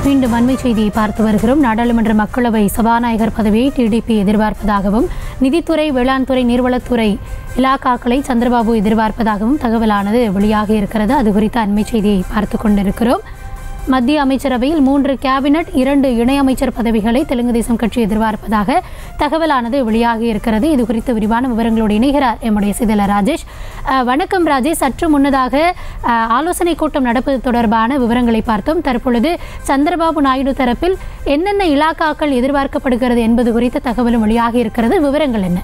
மீண்டும் அண்மை செய்தியை பார்த்து வருகிறோம் நாடாளுமன்ற மக்களவை சபாநாயகர் பதவியை டிடிபி எதிர்பார்ப்பதாகவும் நிதித்துறை வேளாண் துறை நீர்வளத்துறை இலாக்காக்களை சந்திரபாபு எதிர்பார்ப்பதாகவும் தகவலானது வெளியாகி இருக்கிறது அது குறித்த அண்மை செய்தியை பார்த்து கொண்டிருக்கிறோம் மத்திய அமைச்சரவையில் மூன்று கேபினட் இரண்டு இணையமைச்சர் பதவிகளை தெலுங்கு தேசம் கட்சி எதிர்பார்ப்பதாக தகவலானது வெளியாகி இருக்கிறது இது குறித்த விரிவான விவரங்களோடு இணைகிறார் எம்முடைய சிதல ராஜேஷ் அஹ், வணக்கம் ராஜேஷ் சற்று முன்னதாக அஹ், ஆலோசனை கூட்டம் நடப்பது தொடர்பான விவரங்களை பார்த்தோம் தற்பொழுது சந்திரபாபு நாயுடு தரப்பில் என்னென்ன இலாக்காக்கள் எதிர்பார்க்கப்படுகிறது என்பது குறித்த தகவலும் வெளியாகி இருக்கிறது விவரங்கள் என்ன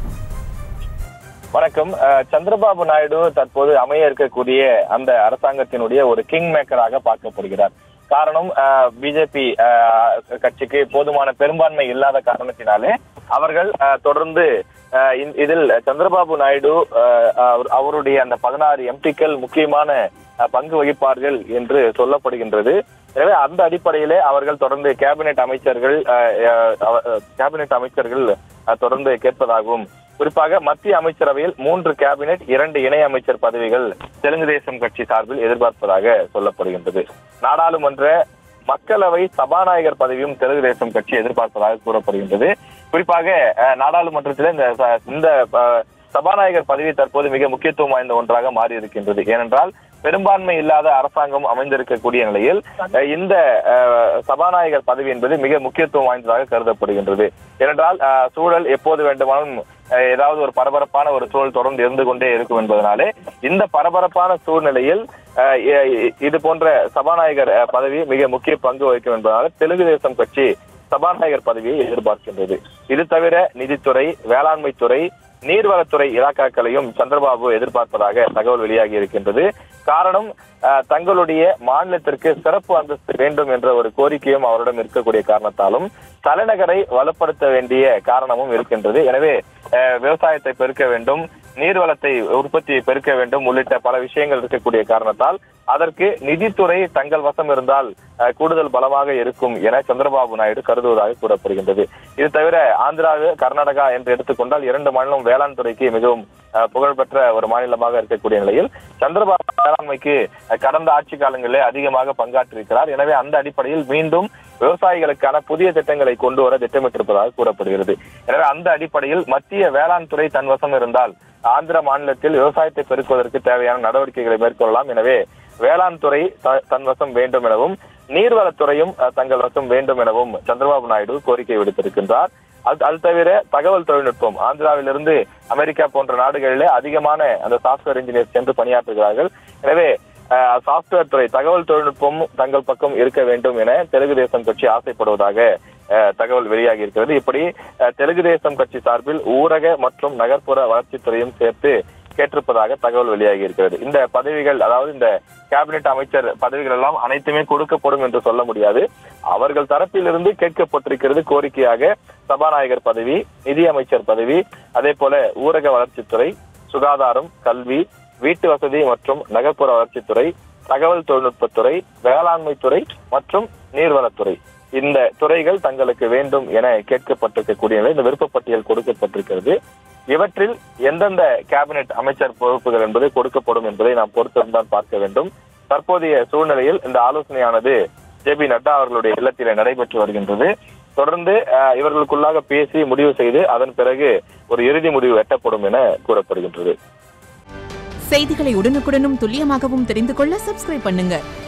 வணக்கம் அஹ், சந்திரபாபு நாயுடு தற்போது அமைய இருக்கக்கூடிய அந்த அரசாங்கத்தினுடைய ஒரு கிங் மேக்கராக பார்க்கப்படுகிறார் காரணம் பிஜேபி கட்சிக்கு போதுமான பெரும்பான்மை இல்லாத காரணத்தினாலே அவர்கள் அஹ், தொடர்ந்து அஹ், இந்த- இதில் சந்திரபாபு நாயுடு அஹ், அவர்- அவருடைய அந்த பதினாறு எம்பிக்கள் முக்கியமான அஹ், பங்கு வகிப்பார்கள் என்று சொல்லப்படுகின்றது எனவே அந்த அடிப்படையிலே அவர்கள் தொடர்ந்து கேபினெட் அமைச்சர்கள் அஹ், அஹ், அவ- அஹ், கேபினெட் அமைச்சர்கள் அஹ், தொடர்ந்து கேட்பதாகவும் குறிப்பாக மத்திய அமைச்சரவையில் மூன்று கேபினெட் இரண்டு இணை அமைச்சர் பதவிகள் தெலுங்கு தேசம் கட்சி சார்பில் எதிர்பார்ப்பதாக சொல்லப்படுகின்றது நாடாளுமன்ற மக்களவை சபாநாயகர் பதவியும் தெலுங்கு தேசம் கட்சி எதிர்பார்ப்பதாக கூறப்படுகின்றது குறிப்பாக அஹ், நாடாளுமன்றத்தில் இந்த ச- இந்த அஹ், சபாநாயகர் பதவி தற்போது மிக முக்கியத்துவம் வாய்ந்த ஒன்றாக மாறி இருக்கின்றது ஏனென்றால் பெரும்பான்மை இல்லாத அரசாங்கம் அமைந்திருக்கக்கூடிய நிலையில் அஹ், இந்த அஹ், சபாநாயகர் பதவி என்பது மிக முக்கியத்துவம் வாய்ந்ததாக கருதப்படுகின்றது ஏனென்றால் அஹ், சூழல் எப்போது வேண்டுமானாலும் அஹ், ஏதாவது ஒரு பரபரப்பான ஒரு சூழல் தொடர்ந்து இருந்து கொண்டே இருக்கும் என்பதனாலே இந்த பரபரப்பான சூழ்நிலையில் அஹ், இ- இது போன்ற சபாநாயகர் அஹ், பதவி மிக முக்கிய பங்கு வகிக்கும் என்பதனால தெலுங்கு தேசம் கட்சி சபாநாயகர் பதவியை எதிர்பார்க்கின்றது இது தவிர நிதித்துறை வேளாண்மை துறை நீர்வளத்துறை இலாக்காக்களையும் சந்திரபாபு எதிர்பார்ப்பதாக தகவல் வெளியாகி இருக்கின்றது காரணம் அஹ், தங்களுடைய மாநிலத்திற்கு சிறப்பு அந்தஸ்து வேண்டும் என்ற ஒரு கோரிக்கையும் அவரிடம் இருக்கக்கூடிய காரணத்தாலும் தலைநகரை வலுப்படுத்த வேண்டிய காரணமும் இருக்கின்றது எனவே அஹ், விவசாயத்தை பெருக்க வேண்டும் நீர்வளத்தை உற்பத்தியை பெருக்க வேண்டும் உள்ளிட்ட பல விஷயங்கள் இருக்கக்கூடிய காரணத்தால் அதற்கு நிதித்துறை தங்கள் வசம் இருந்தால் அஹ், கூடுதல் பலமாக இருக்கும் என சந்திரபாபு நாயுடு கருதுவதாக கூறப்படுகின்றது இது தவிர ஆந்திரா கர்நாடகா என்று எடுத்துக்கொண்டால் இரண்டு மாநிலம் வேளாண் துறைக்கு மிகவும் அஹ், புகழ்பெற்ற ஒரு மாநிலமாக இருக்கக்கூடிய நிலையில் சந்திரபாபு வேளாண்மைக்கு அஹ், கடந்த ஆட்சி காலங்களிலே அதிகமாக பங்காற்றிருக்கிறார் எனவே அந்த அடிப்படையில் மீண்டும் விவசாயிகளுக்கான புதிய திட்டங்களை கொண்டு வர திட்டமிட்டிருப்பதாக கூறப்படுகிறது எனவே அந்த அடிப்படையில் மத்திய வேளாண் துறை தன் வசம் இருந்தால் ஆந்திர மாநிலத்தில் விவசாயத்தை பெருக்குவதற்கு தேவையான நடவடிக்கைகளை மேற்கொள்ளலாம் எனவே வேளாண் துறை த- தன் வசம் வேண்டும் எனவும் நீர்வளத்துறையும் அஹ், தங்கள் வசம் வேண்டும் எனவும் சந்திரபாபு நாயுடு கோரிக்கை விடுத்திருக்கின்றார் அது அது தவிர தகவல் தொழில்நுட்பம் ஆந்திராவிலிருந்து அமெரிக்கா போன்ற நாடுகளிலே அதிகமான அந்த சாப்ட்வேர் இன்ஜினியர் சென்று பணியாற்றுகிறார்கள் எனவே அஹ், சாப்ட்வேர் துறை தகவல் தொழில்நுட்பம் தங்கள் பக்கம் இருக்க வேண்டும் என தெலுங்கு தேசம் கட்சி ஆசைப்படுவதாக அஹ், தகவல் வெளியாகி இருக்கிறது இப்படி அஹ், தெலுங்கு தேசம் கட்சி சார்பில் ஊரக மற்றும் நகர்ப்புற வளர்ச்சித்துறையும் சேர்த்து கேட்டிருப்பதாக தகவல் வெளியாகி இருக்கிறது இந்த பதவிகள் அதாவது இந்த கேபினெட் அமைச்சர் பதவிகள் எல்லாம் அனைத்துமே கொடுக்கப்படும் என்று சொல்ல முடியாது அவர்கள் தரப்பிலிருந்து கேட்கப்பட்டிருக்கிறது கோரிக்கையாக சபாநாயகர் பதவி நிதி அமைச்சர் பதவி அதே போல ஊரக வளர்ச்சித்துறை சுகாதாரம் கல்வி வீட்டு வசதி மற்றும் நகர்ப்புற வளர்ச்சித்துறை தகவல் தொழில்நுட்பத்துறை வேளாண்மை துறை மற்றும் நீர்வளத்துறை இந்த துறைகள் தங்களுக்கு வேண்டும் என கேட்கப்பட்டிருக்கக்கூடிய நிலை இந்த விருப்பப்பட்டியல் கொடுக்கப்பட்டிருக்கிறது இவற்றில் எந்தெந்த கேபினெட் அமைச்சர் பொறுப்புகள் என்பது கொடுக்கப்படும் என்பதை நாம் பொறுத்திருந்தான் பார்க்க வேண்டும் தற்போதைய சூழ்நிலையில் இந்த ஆலோசனையானது ஜே பி நட்டா அவர்களுடைய இல்லத்திலே நடைபெற்று வருகின்றது தொடர்ந்து அஹ், இவர்களுக்குள்ளாக பேசி முடிவு செய்து அதன் பிறகு ஒரு இறுதி முடிவு எட்டப்படும் என கூறப்படுகின்றது செய்திகளை உடனுக்குடனும் துல்லியமாகவும் தெரிந்து கொள்ள சப்ஸ்கிரைப் பண்ணுங்க